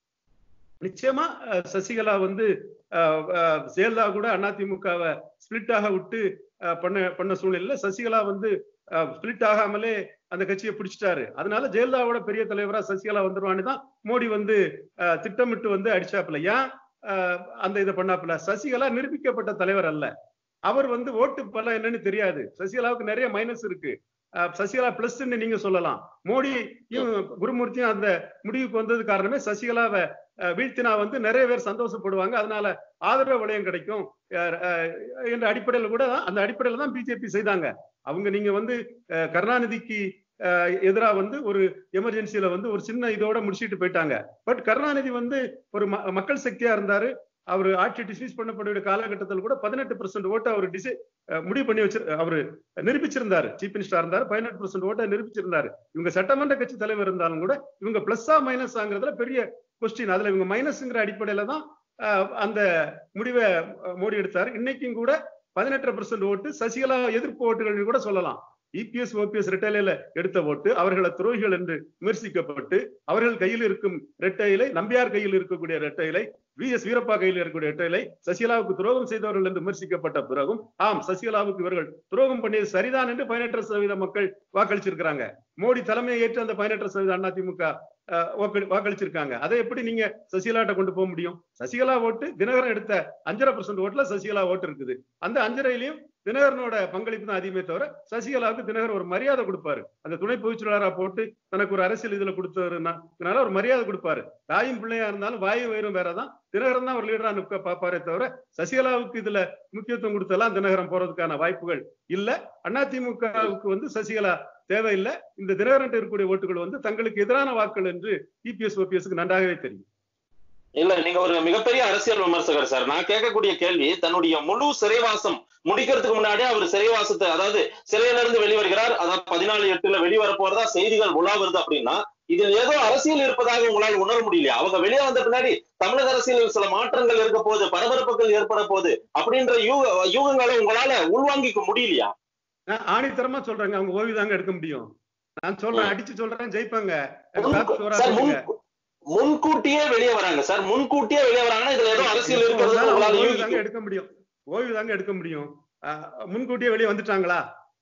நிச்சயமா அஹ், சசிகலா வந்து அஹ், அஹ், ஜெயலலிதா கூட அதிமுகவை ஸ்பிளிட் ஆக விட்டு அஹ், பண்ண பண்ண சூழ்நிலையில சசிகலா வந்து ஸ்பிளிட் ஆகாமலே அந்த கட்சியை பிடிச்சிட்டாரு அதனால ஜெயலலிதாவோட பெரிய தலைவரா சசிகலா வந்துருவான்னு தான் மோடி வந்து அஹ், திட்டமிட்டு வந்து அடிச்சாப்புல ஏன் அஹ், அந்த இதை பண்ணாப்புல சசிகலா நிரூபிக்கப்பட்ட தலைவர் அல்ல அவர் வந்து ஓட்டு பலம் என்னன்னு தெரியாது சசிகலாவுக்கு நிறைய மைனஸ் இருக்கு அஹ், சசிகலா பிளஸ் நீங்க சொல்லலாம் மோடியும் குருமூர்த்தியும் அந்த முடிவுக்கு வந்தது காரணமே சசிகலாவை அஹ் வீழ்த்தினா வந்து நிறைய பேர் சந்தோஷப்படுவாங்க அதனால ஆதரவு வளையம் கிடைக்கும் அஹ் அஹ் என்ற அடிப்படையில் கூட தான் அந்த அடிப்படையில தான் பிஜேபி செய்தாங்க அவங்க நீங்க வந்து அஹ் கருணாநிதிக்கு எதிரா வந்து ஒரு எமர்ஜென்சில வந்து ஒரு சின்ன இதோட முடிச்சிட்டு போயிட்டாங்க பட் கருணாநிதி வந்து ஒரு ம- மக்கள் சக்தியா இருந்தாரு அவர் ஆட்சி டிஸ்மிஸ் பண்ணப்பட்ட காலகட்டத்தில் கூட பதினெட்டு பர்சன்ட் ஓட்டை அவர் டிசை அஹ் முடிவு பண்ணி வச்சு அவர் நிரூபிச்சிருந்தாரு சீஃப் மினிஸ்டர் இருந்தாரு பதினெட்டு பர்சன்ட் ஓட்டை நிரூபிச்சிருந்தாரு இவங்க சட்டமன்ற கட்சி தலைவர் இருந்தாலும் கூட இவங்க பிளஸ்ஸா மைனஸ் ஆங்கிறதுல பெரிய கொஸ்டின் அதுல இவங்க மைனஸ்ங்கிற அடிப்படையில தான் அஹ், அந்த முடிவை அஹ், மோடி எடுத்தாரு இன்னைக்கும் கூட பதினெட்டரை பர்சன்ட் ஓட்டு சசிகலா எதிர்ப்பு ஓட்டுகள் கூட சொல்லலாம் இபிஎஸ் ஓபிஎஸ் ரெட்டையில எடுத்த ஓட்டு அவர்களை துரோகிகள் என்று விமர்சிக்கப்பட்டு அவர்கள் கையில் இருக்கும் ரெட்டையிலை நம்பியார் கையில் இருக்கக்கூடிய ரெட்டையிலை வி எஸ் வீரப்பா கையில் இருக்கக்கூடிய ரெட்டையிலை சசிகலாவுக்கு துரோகம் செய்தவர்கள் என்று விமர்சிக்கப்பட்ட பிறகும் ஆம் சசிகலாவுக்கு இவர்கள் துரோகம் பண்ணியது சரிதான் என்று பதினெட்டு சதவீத மக்கள் வாக்களிச்சிருக்கிறாங்க மோடி தலைமையை ஏற்று அந்த பதினெட்டு சதவீத அதிமுக அஹ், வாக்களி- வாக்களிச்சிருக்காங்க அதை எப்படி நீங்க சசிகலாட்ட கொண்டு போக முடியும் சசிகலா ஓட்டு தினகரன் எடுத்த அஞ்சரை பர்சன்ட் ஓட்டுல சசிகலா ஓட்டு இருக்குது அந்த அஞ்சரையிலையும் தினகரனோட பங்களிப்பு தான் அதிகமே தவிர சசிகலாவுக்கு தினகரன் ஒரு மரியாதை கொடுப்பாரு அந்த துணை பொதுச் செயலாளரா போட்டு தனக்கு ஒரு அரசியல் இதுல கொடுத்ததுனால ஒரு மரியாதை கொடுப்பாரு தாயும் பிள்ளையா இருந்தாலும் வாயும் வயிறும் வேறதான் தினகரன் தான் ஒரு லீடரா நிற்க பார்ப்பாரே தவிர சசிகலாவுக்கு இதுல முக்கியத்துவம் கொடுத்தெல்லாம் தினகரன் போறதுக்கான வாய்ப்புகள் இல்ல அதிமுகவுக்கு வந்து சசிகலா தேவையில்லை இந்த தினகரன் இருக்கக்கூடிய ஓட்டுகள் வந்து தங்களுக்கு எதிரான வாக்குகள் என்று இபிஎஸ் ஓபிஎஸ்க்கு நன்றாகவே தெரியும் இல்ல நீங்க ஒரு மிகப்பெரிய அரசியல் விமர்சகர் சார் நான் கேட்கக்கூடிய கேள்வி தன்னுடைய முழு சிறைவாசம் முடிக்கிறதுக்கு முன்னாடியே அவர் சிறைவாசத்தை அதாவது சிறையில இருந்து வெளிவருகிறார் அதாவது பதினாலு எட்டுல வெளிவர போறதா செய்திகள் உலா வருது அப்படின்னா இதில் ஏதோ அரசியல் இருப்பதாக உங்களால் உணர முடியலையா அவங்க வெளியே வந்த பின்னாடி தமிழக அரசியலில் சில மாற்றங்கள் இருக்க போகுது பரபரப்புகள் ஏற்பட போகுது அப்படின்ற யூக யூகங்களை உங்களால உள்வாங்கிக்க முடியலையா நான் ஆணித்தரமா சொல்றேங்க அவங்க ஓய்வு தாங்க எடுக்க முடியும் நான் சொல்றேன் அடிச்சு சொல்றேன் ஜெயிப்பாங்க முன்கூ- சார், முன்- முன்கூட்டியே வெளியே வராங்க சார் முன்கூட்டியே வெளியே வராங்கன்னா இதுல ஏதோ அரசியல் இருக்கிறது உங்களால ஓய்வு யூகிக்க தாங்க எடுக்க முடியும் ஓய்வு தாங்க எடுக்க முடியும் அஹ், முன்கூட்டியே வெளியே வந்துட்டாங்களா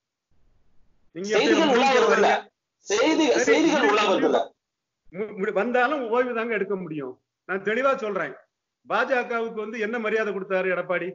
நீங்க எப்படி செய்திகள் உலா முன்கூட்டியே வருது இல்ல வரீங்க? செய்திகள் சரி, செய்திகள் உலா வருது இல்ல மு- மு- வந்தாலும் ஓய்வு தாங்க எடுக்க முடியும் நான் தெளிவா சொல்றேன் பாஜகவுக்கு வந்து என்ன மரியாதை கொடுத்தாரு எடப்பாடி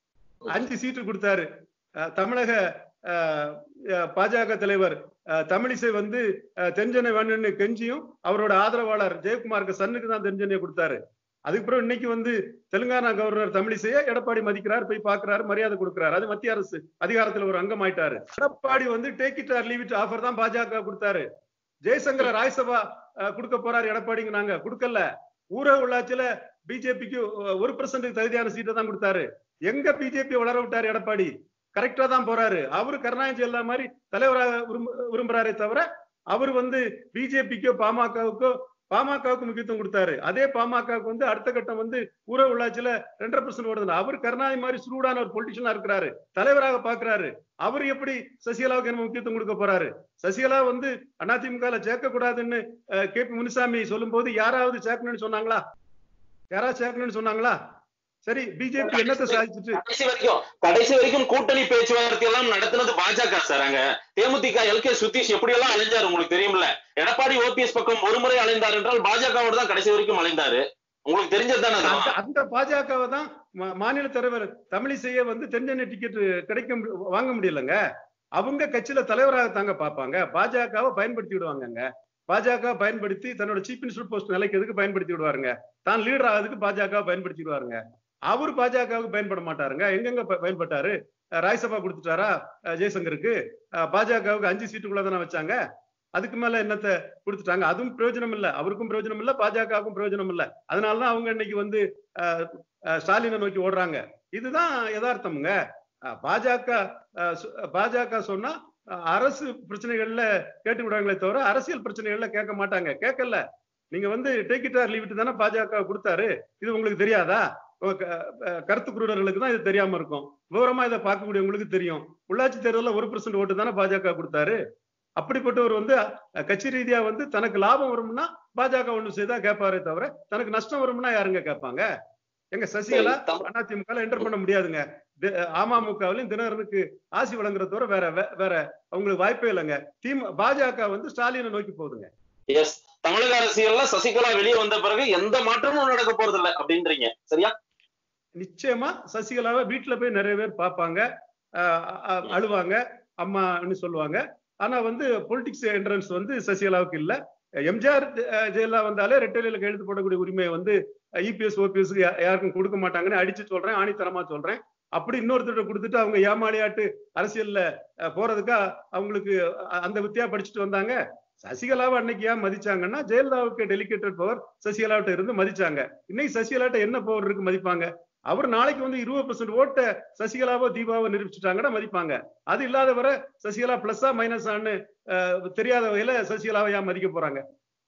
அஞ்சு சீட்டு கொடுத்தாரு அஹ், தமிழக அஹ், அஹ், பாஜக தலைவர் அஹ், தமிழிசை வந்து அஹ், தென்சென்னை வேணும்னு கெஞ்சியும் அவரோட ஆதரவாளர் ஜெயக்குமாருக்கு சன்னுக்கு தான் தென்சென்னையை கொடுத்தாரு அதுக்கு பிறகு இன்னைக்கு வந்து தெலுங்கானா கவர்னர் தமிழிசையை எடப்பாடி மதிக்கிறார் போய் பார்க்கிறாரு மரியாதை கொடுக்கிறாரு அது மத்திய அரசு அதிகாரத்துல ஒரு அங்கம் ஆயிட்டாரு எடப்பாடி வந்து take it or leave it offer தான் பாஜக கொடுத்தாரு ஜெயசங்கர ராஜ்சபா அஹ், கொடுக்க போறாரு எடப்பாடிங்க நாங்க கொடுக்கல ஊரக உள்ளாட்சியில பிஜேபிக்கு ஒரு பர்சன்ட் தகுதியான சீட்டை தான் கொடுத்தாரு எங்க பிஜேபி வளர விட்டாரு எடப்பாடி கரெக்டா தான் போறாரு அவரு கருணாநிதி எல்லா மாதிரி தலைவராக விரும்ப விரும்புறாரே தவிர அவர் வந்து பிஜேபிக்கோ பாமகவுக்கோ பாமகவுக்கு முக்கியத்துவம் கொடுத்தாரு அதே பாமகவுக்கு வந்து அடுத்த கட்டம் வந்து ஊரக உள்ளாட்சியில ரெண்டரை பர்சன்ட் ஓடுது அவர் கருணாநிதி மாதிரி சூடான ஒரு பொலிட்டிஷனா இருக்கிறாரு தலைவராக பாக்குறாரு அவர் எப்படி சசிகலாவுக்கு என்ன முக்கியத்துவம் கொடுக்க போறாரு சசிகலா வந்து அதிமுகல சேர்க்க கூடாதுன்னு அஹ், கே பி முனுசாமி சொல்லும் போது யாராவது சேர்க்கணும்னு சொன்னாங்களா யாராவது சேர்க்கணும்னு சொன்னாங்களா சரி பிஜேபி என்னத்தை சாதிச்சுட்டு கடைசி வரைக்கும் கடைசி வரைக்கும் கூட்டணி பேச்சுவார்த்தை எல்லாம் நடத்தினது பாஜக சார் அங்க தேமுதிக எல் கே சுதீஷ் எப்படி எல்லாம் அலைஞ்சாரு உங்களுக்கு தெரியும்ல எடப்பாடி ஓபிஎஸ் பக்கம் ஒரு முறை அலைந்தார் என்றால் பாஜகவோட தான் கடைசி வரைக்கும் அலைந்தாரு உங்களுக்கு தெரிஞ்சது தானே அந்த அதெல்லாம்? அந்த பாஜகவை தான் மா- மாநில தலைவர் தமிழிசைய வந்து தென்சென்னை டிக்கெட் கிடைக்க மு- வாங்க முடியலங்க அவங்க கட்சியில தலைவராக தாங்க பார்ப்பாங்க பாஜகவை பயன்படுத்தி விடுவாங்கங்க பாஜக பயன்படுத்தி தன்னோட சீஃப் மினிஸ்டர் போஸ்ட் நிலைக்கிறதுக்கு பயன்படுத்தி விடுவாருங்க தான் லீடர் ஆகிறதுக்கு பாஜக பயன்படுத்தி விடுவாருங்க அவர் பாஜகவுக்கு பயன்பட மாட்டாருங்க எங்கெங்க ப- பயன்பட்டாரு அஹ் ராஜ்சபா கொடுத்துட்டாரா அஹ் ஜெய்சங்கருக்கு அஹ் பாஜகவுக்கு அஞ்சு சீட்டுக்குள்ள தானே வச்சாங்க அதுக்கு மேல என்னத்த கொடுத்துட்டாங்க அதுவும் பிரயோஜனம் இல்ல அவருக்கும் பிரயோஜனம் இல்ல பாஜகவுக்கும் பிரயோஜனம் இல்ல அதனாலதான் அவங்க இன்னைக்கு வந்து அஹ், அஹ், ஸ்டாலினை நோக்கி ஓடுறாங்க இதுதான் யதார்த்தம்ங்க அஹ், பாஜக அஹ், சொ- பாஜக சொன்னா அஹ், அரசு பிரச்சனைகள்ல கேட்டு விடுவாங்களே தவிர அரசியல் பிரச்சனைகள்ல கேட்க மாட்டாங்க கேட்கல நீங்க வந்து take it or leave it தானே பாஜக கொடுத்தாரு இது உங்களுக்கு தெரியாதா உங்க க- அஹ், கருத்து குருடர்களுக்கு தான் இது தெரியாம இருக்கும் விவரமா இதை பார்க்கக்கூடியவங்களுக்கு தெரியும் உள்ளாட்சி தேர்தலில் ஒரு பர்சன்ட் ஓட்டு தானே பாஜக கொடுத்தாரு அப்படிப்பட்டவர் வந்து அஹ், கட்சி ரீதியா வந்து தனக்கு லாபம் வரும்னா பாஜக ஒண்ணு செய்தா கேட்பாரே தவிர தனக்கு நஷ்டம் வரும்னா யாருங்க கேட்பாங்க எங்க சசிகலா சரி, தம்- அதிமுக என்டர் பண்ண முடியாதுங்க தி- அமமுகவிலையும் தினகரனுக்கு ஆசி வழங்குறத தவிர வேற வே- வேற அவங்களுக்கு வாய்ப்பே இல்லைங்க திமு பாஜக வந்து ஸ்டாலினை நோக்கி போகுதுங்க எஸ் தமிழக அரசியல்ல சசிகலா வெளியே வந்த பிறகு எந்த மாற்றமும் நடக்க போறது இல்ல அப்படின்றீங்க சரியா நிச்சயமா சசிகலாவை வீட்டுல போய் நிறைய பேர் பார்ப்பாங்க அஹ் அ- அழுவாங்க அம்மான்னு சொல்லுவாங்க ஆனா வந்து பொலிட்டிக்ஸ் என்ட்ரன்ஸ் வந்து சசிகலாவுக்கு இல்ல எம்ஜிஆர் அஹ், ஜெயலலிதா வந்தாலே ரெட்டலையில கையெழுத்து போடக்கூடிய உரிமையை வந்து இபிஎஸ் ஓபிஎஸ் யாருக்கும் கொடுக்க மாட்டாங்கன்னு அடிச்சு சொல்றேன் ஆணித்தரமா சொல்றேன் அப்படி இன்னொருத்தர்கிட்ட கொடுத்துட்டு அவங்க ஏமாளியாட்டு அரசியல்ல அஹ், போறதுக்கா அவங்களுக்கு அ- அந்த வித்தியா படிச்சுட்டு வந்தாங்க சசிகலாவை அன்னைக்கு ஏன் மதிச்சாங்கன்னா ஜெயலலிதாவுக்கு டெலிகேட்டட் பவர் சசிகலாவிட்ட இருந்து மதிச்சாங்க இன்னைக்கு சசிகலாட்ட என்ன பவர் இருக்கு மதிப்பாங்க அவர் நாளைக்கு வந்து இருபது பர்சன்ட் ஓட்ட சசிகலாவோ தீபாவோ நிரூபிச்சுட்டாங்கன்னா மதிப்பாங்க அது இல்லாத வரை சசிகலா பிளஸ்ஸா மைனஸான்னு தெரியாத வகையில சசிகலாவை ஏன் மதிக்க போறாங்க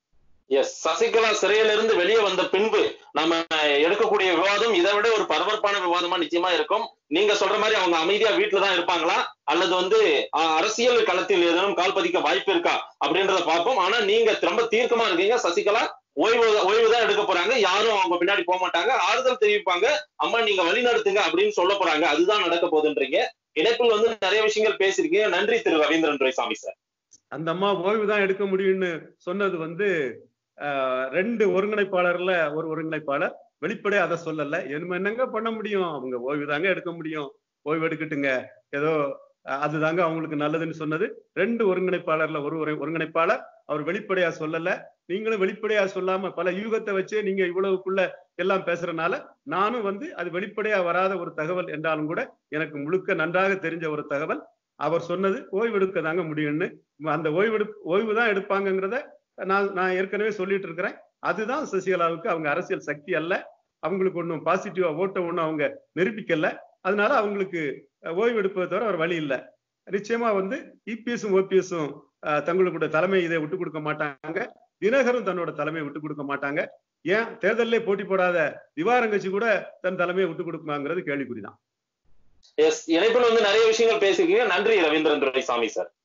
எஸ் சசிகலா சிறையில இருந்து வெளியே வந்த பின்பு நம்ம எடுக்கக்கூடிய விவாதம் இதை விட ஒரு பரபரப்பான விவாதமா நிச்சயமா இருக்கும் நீங்க சொல்ற மாதிரி அவங்க அமைதியா வீட்டுல தான் இருப்பாங்களா அல்லது வந்து அஹ், அரசியல் களத்தில் ஏதேனும் கால் பதிக்க வாய்ப்பு இருக்கா அப்படின்றத பார்ப்போம் ஆனா நீங்க ரொம்ப தீர்க்கமா இருக்கீங்க சசிகலா ஓய்வு ஓய்வு தான் எடுக்க போறாங்க யாரும் அவங்க பின்னாடி போக மாட்டாங்க ஆறுதல் தெரிவிப்பாங்க அம்மா நீங்க வழி நடத்துங்க அப்படின்னு சொல்ல போறாங்க அதுதான் நடக்க போகுதுன்றீங்க இணைப்பில் வந்து நிறைய விஷயங்கள் பேசிருக்கீங்க நன்றி திரு ரவீந்திரன் துரைசாமி சார் அந்த அம்மா ஓய்வு தான் எடுக்க முடியும்னு சொன்னது வந்து ஆஹ், ரெண்டு ஒருங்கிணைப்பாளர்ல ஒரு ஒருங்கிணைப்பாளர் வெளிப்படையா அதை சொல்லல என்ன என்னங்க பண்ண முடியும் அவங்க ஓய்வு தாங்க எடுக்க முடியும் ஓய்வு எடுக்கட்டுங்க ஏதோ அஹ், அதுதாங்க அவங்களுக்கு நல்லதுன்னு சொன்னது ரெண்டு ஒருங்கிணைப்பாளர்ல ஒரு ஒரு ஒருங்கிணைப்பாளர் அவர் வெளிப்படையா சொல்லல நீங்களும் வெளிப்படையா சொல்லாம பல யூகத்தை வச்சே நீங்க இவ்வளவுக்குள்ள எல்லாம் பேசுறதுனால நானும் வந்து அது வெளிப்படையா வராத ஒரு தகவல் என்றாலும் கூட எனக்கு முழுக்க நன்றாக தெரிஞ்ச ஒரு தகவல் அவர் சொன்னது ஓய்வு எடுக்க தாங்க முடியும்னு அந்த ஓய்வு எடு ஓய்வு தான் எடுப்பாங்கங்கிறத நான் நான் ஏற்கனவே சொல்லிட்டு இருக்கிறேன் அதுதான் சசிகலாவுக்கு அவங்க அரசியல் சக்தி அல்ல அவங்களுக்கு ஒன்றும் பாசிட்டிவா ஓட்ட ஒன்றும் அவங்க நிரூபிக்கல அதனால அவங்களுக்கு அஹ், ஓய்வு எடுப்பதை தவிர ஒரு வழி இல்லை நிச்சயமா வந்து இபிஎஸும் ஓபிஎஸும் தங்களுடைய தலைமை இதை விட்டு கொடுக்க மாட்டாங்க தினகரும் தன்னோட தலைமையை விட்டு கொடுக்க மாட்டாங்க ஏன் தேர்தலிலே போட்டி போடாத திவாரங்கட்சி கூட தன் தலைமையை விட்டு கொடுக்குமாங்கிறது கேள்விக்குறிதான் எஸ் இணைப்பில் வந்து நிறைய விஷயங்கள் பேசிருக்கீங்க நன்றி ரவீந்திரன் துரைசாமி சார்